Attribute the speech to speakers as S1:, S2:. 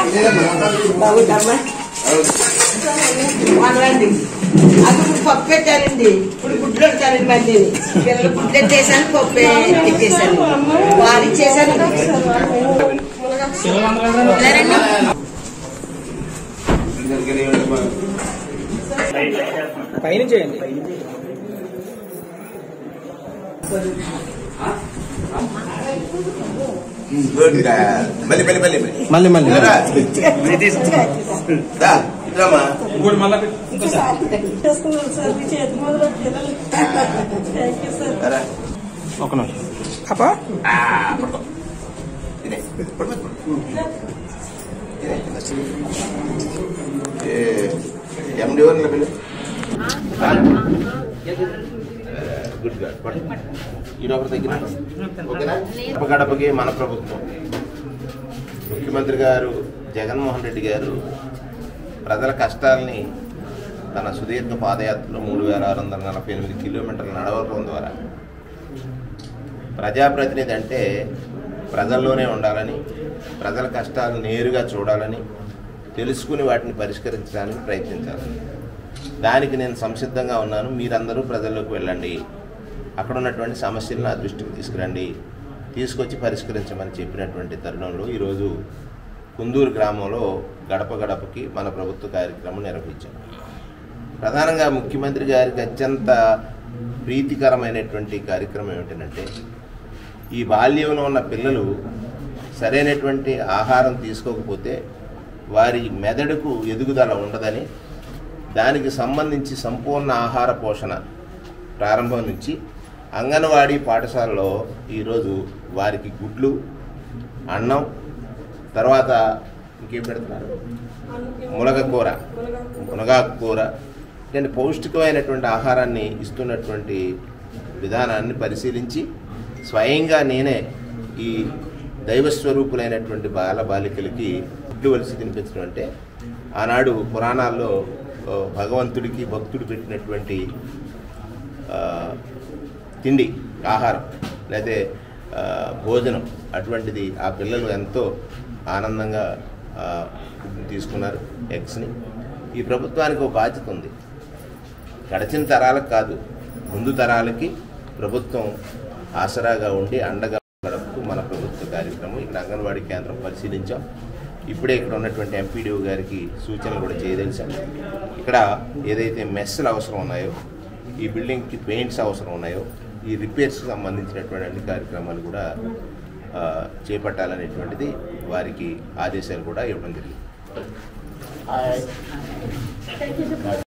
S1: బాగుందమ్మా వదలండి అది ఇప్పుడు పప్పు పెట్టారండి ఇప్పుడు గుడ్లు పెట్టారండి మళ్ళీ పిల్లలు గుడ్లు ఎట్టేసాను పప్పు ఎట్టేసాను వారు ఇచ్చేసాను
S2: పైన చేయండి
S3: గుడ్ మళ్ళీ మళ్ళీ మళ్ళీ
S2: మళ్ళీ మళ్ళీ
S3: రా. రా, ఇట్రామ్మా.
S2: ఇంకోటి మళ్ళీ ఇంకోసారి
S3: రా.
S2: ఒక నిమిషం అప్పా
S3: ఆ, పడుకో. తినే. పడుకో, పడుకో. తినే, తినే. ఏ, ఎండి ఎవరిని పిలు గుడ్ గాడ్ పడుకో. ఈ లోపల తగ్గిన ఓకేనా గడప గడపకి మన ప్రభుత్వం ముఖ్యమంత్రి గారు జగన్మోహన్ రెడ్డి గారు ప్రజల కష్టాలని తన సుదీర్ఘ పాదయాత్రలో మూడు వేల ఆరు వందల నలభై ఎనిమిది కిలోమీటర్లు నడవడం ద్వారా ప్రజాప్రతినిధి అంటే ప్రజల్లోనే ఉండాలని ప్రజల కష్టాలు నేరుగా చూడాలని తెలుసుకుని వాటిని పరిష్కరించడానికి ప్రయత్నించాలి దానికి నేను సంసిద్ధంగా ఉన్నాను మీరందరూ ప్రజల్లోకి వెళ్ళండి అక్కడ ఉన్నటువంటి సమస్యలను నా దృష్టికి తీసుకురండి తీసుకొచ్చి పరిష్కరించమని చెప్పినటువంటి తరుణంలో ఈరోజు కుందూరు గ్రామంలో గడప గడపకి మన ప్రభుత్వ కార్యక్రమం నిర్వహించాం ప్రధానంగా ముఖ్యమంత్రి గారికి అత్యంత ప్రీతికరమైనటువంటి కార్యక్రమం ఏమిటంటే ఈ బాల్యంలో ఉన్న పిల్లలు సరైనటువంటి ఆహారం తీసుకోకపోతే వారి మెదడుకు ఎదుగుదల ఉండదని దానికి సంబంధించి సంపూర్ణ ఆహార పోషణ ప్రారంభం నుంచి అంగన్వాడీ పాఠశాలలో ఈరోజు వారికి గుడ్లు అన్నం తర్వాత ఇంకేం పెడుతున్నారు మునగ కూర మునగాకు కూర ఇలాంటి పౌష్టికమైనటువంటి ఆహారాన్ని ఇస్తున్నటువంటి విధానాన్ని పరిశీలించి స్వయంగా నేనే ఈ దైవస్వరూపులైనటువంటి బాల బాలికలకి గుడ్లు వలిసి తినిపించడం అంటే ఆనాడు పురాణాల్లో ఓ, భగవంతుడికి భక్తుడు పెట్టినటువంటి ఆ, తిండి ఆహారం లేదా ఆ, భోజనం అటువంటిది ఆ పిల్లలు ఎంతో ఆనందంగా ఆ, ఫుడ్ని తీసుకున్నారు ఎగ్స్ని ఈ ప్రభుత్వానికి ఒక బాధ్యత ఉంది గడిచిన తరాలకు కాదు ముందు తరాలకి ప్రభుత్వం ఆసరాగా ఉండి అండగా గడపకు మన ప్రభుత్వ కార్యక్రమం ఇక్కడ అంగన్వాడీ కేంద్రం పరిశీలించాం ఇప్పుడే ఇక్కడ ఉన్నటువంటి ఎంపీడీఓ గారికి సూచనలు కూడా చేయదలిచాం ఇక్కడ ఏదైతే మెస్సులు అవసరం ఉన్నాయో ఈ బిల్డింగ్కి పెయింట్స్ అవసరం ఉన్నాయో ఈ రిపేర్స్కి సంబంధించినటువంటి అన్ని కార్యక్రమాలు కూడా ఆ, చేపట్టాలనేటువంటిది వారికి ఆదేశాలు కూడా ఇవ్వడం జరిగింది